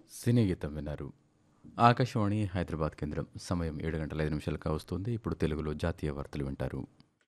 సినీ గీతం విన్నారు ఆకాశవాణి హైదరాబాద్ కేంద్రం సమయం ఏడు గంటల ఐదు నిమిషాలుగా వస్తుంది ఇప్పుడు తెలుగులో జాతీయ వార్తలు వింటారు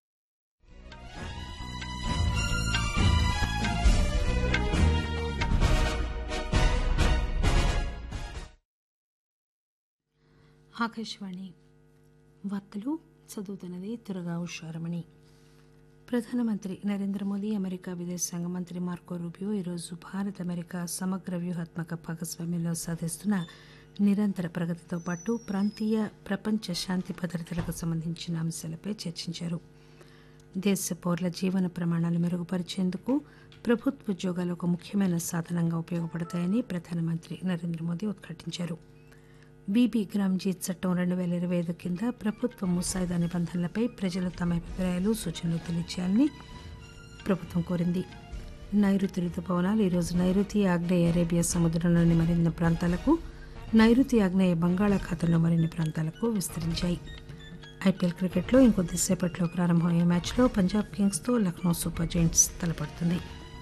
ఆకాశవాణి వార్తలు చదువుతున్నది తురగా ఉషారమణి ప్రధానమంత్రి నరేంద్ర మోదీ అమెరికా విదేశాంగ మంత్రి మార్కో రూబియో ఈరోజు భారత్ అమెరికా సమగ్ర వ్యూహాత్మక భాగస్వామ్యంలో సాధిస్తున్న నిరంతర ప్రగతితో పాటు ప్రాంతీయ ప్రపంచ శాంతి భద్రతలకు సంబంధించిన అంశాలపై చర్చించారు దేశ పౌరుల జీవన ప్రమాణాలు మెరుగుపరిచేందుకు ప్రభుత్వ ఉద్యోగాలు ఒక ముఖ్యమైన సాధనంగా ఉపయోగపడతాయని ప్రధానమంత్రి నరేంద్ర మోదీ ఉద్ఘాటించారు బీబీ గ్రామ్జీ చట్టం రెండు వేల ఇరవై ఐదు కింద ప్రభుత్వ ముసాయిదా నిబంధనలపై ప్రజలు తమ అభిప్రాయాలు సూచనలు తెలియచేయాలని ప్రభుత్వం కోరింది నైరుతి రుతుపవనాలు ఈరోజు నైరుతి ఆగ్నేయ అరేబియా సముద్రంలోని మరిన్ని ప్రాంతాలకు నైరుతి ఆగ్నేయ బంగాళాఖాతంలో మరిన్ని ప్రాంతాలకు విస్తరించాయి ఐపీఎల్ క్రికెట్లో ఇంకొద్దిసేపట్లో ప్రారంభమయ్యే మ్యాచ్లో పంజాబ్ కింగ్స్తో లక్నో సూపర్ జైంట్స్ తలపడుతుంది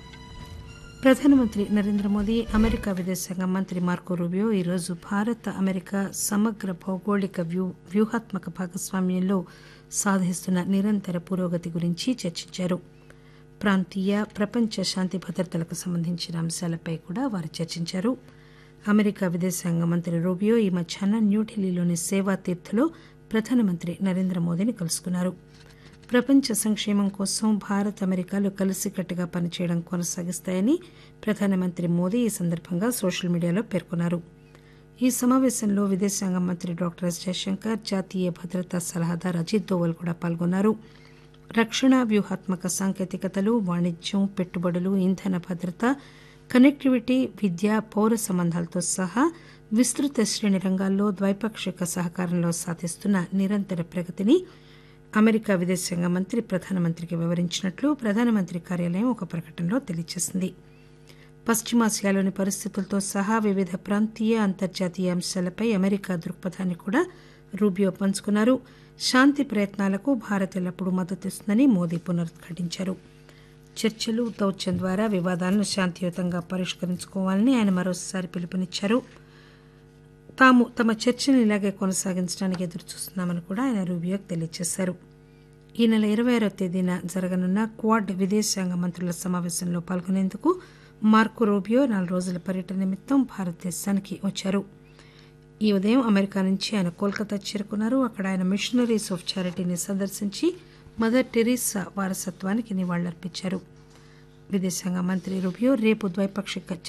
ప్రధానమంత్రి నరేంద్ర మోదీ అమెరికా విదేశాంగ మంత్రి మార్కో రూబియో ఈరోజు భారత్ అమెరికా సమగ్ర భౌగోళిక వ్యూ వ్యూహాత్మక భాగస్వామ్యంలో సాధిస్తున్న నిరంతర పురోగతి గురించి చర్చించారు ప్రాంతీయ ప్రపంచ శాంతి భద్రతలకు సంబంధించిన అంశాలపై కూడా వారు చర్చించారు అమెరికా విదేశాంగ మంత్రి రూబియో ఈ మధ్యాహ్నం న్యూఢిల్లీలోని సేవా తీర్థలో ప్రధానమంత్రి నరేంద్ర మోదీని కలుసుకున్నారు ప్రపంచ సంక్షేమం కోసం భారత్ అమెరికాలు కలిసికట్టుగా పనిచేయడం కొనసాగిస్తాయని ప్రధానమంత్రి మోదీ ఈ సందర్భంగా సోషల్ మీడియాలో పేర్కొన్నారు ఈ సమావేశంలో విదేశాంగ మంత్రి డాక్టర్ ఎస్ జయశంకర్ జాతీయ భద్రతా సలహాదారు అజిత్ దోవల్ కూడా పాల్గొన్నారు రక్షణ వ్యూహాత్మక సాంకేతికతలు వాణిజ్యం పెట్టుబడులు ఇంధన భద్రత కనెక్టివిటీ విద్య పౌర సంబంధాలతో సహా విస్తృత శ్రేణి రంగాల్లో ద్వైపాక్షిక సహకారంలో సాధిస్తున్న నిరంతర ప్రగతిని అమెరికా విదేశాంగ మంత్రి ప్రధానమంత్రికి వివరించినట్లు ప్రధానమంత్రి కార్యాలయం ఒక ప్రకటనలో తెలియజేసింది పశ్చిమాసియాలోని పరిస్థితులతో సహా వివిధ ప్రాంతీయ అంతర్జాతీయ అంశాలపై అమెరికా దృక్పథాన్ని కూడా రూబియో పంచుకున్నారు శాంతి ప్రయత్నాలకు భారత్ ఎల్లప్పుడూ మద్దతిస్తుందని మోదీ పునరుద్ఘాటించారు చర్చలు దౌత్యం ద్వారా వివాదాలను శాంతియుతంగా పరిష్కరించుకోవాలని ఆయన మరోసారి పిలుపునిచ్చారు తాము తమ చర్చను ఇలాగే కొనసాగించడానికి ఎదురుచూస్తున్నామని కూడా ఆయన రూబియోకి తెలియజేశారు ఈ నెల ఇరవై ఆరో తేదీన జరగనున్న క్వాడ్ విదేశాంగ మంత్రుల సమావేశంలో పాల్గొనేందుకు మార్కో రూబియో నాలుగు రోజుల పర్యటన నిమిత్తం భారతదేశానికి వచ్చారు ఈ ఉదయం అమెరికా నుంచి ఆయన కోల్కతా చేరుకున్నారు అక్కడ ఆయన మిషనరీస్ ఆఫ్ చారిటీని సందర్శించి మదర్ టెరీసా వారసత్వానికి నివాళులర్పించారు విదేశాంగ మంత్రి రూబియో రేపు ద్వైపాక్షిక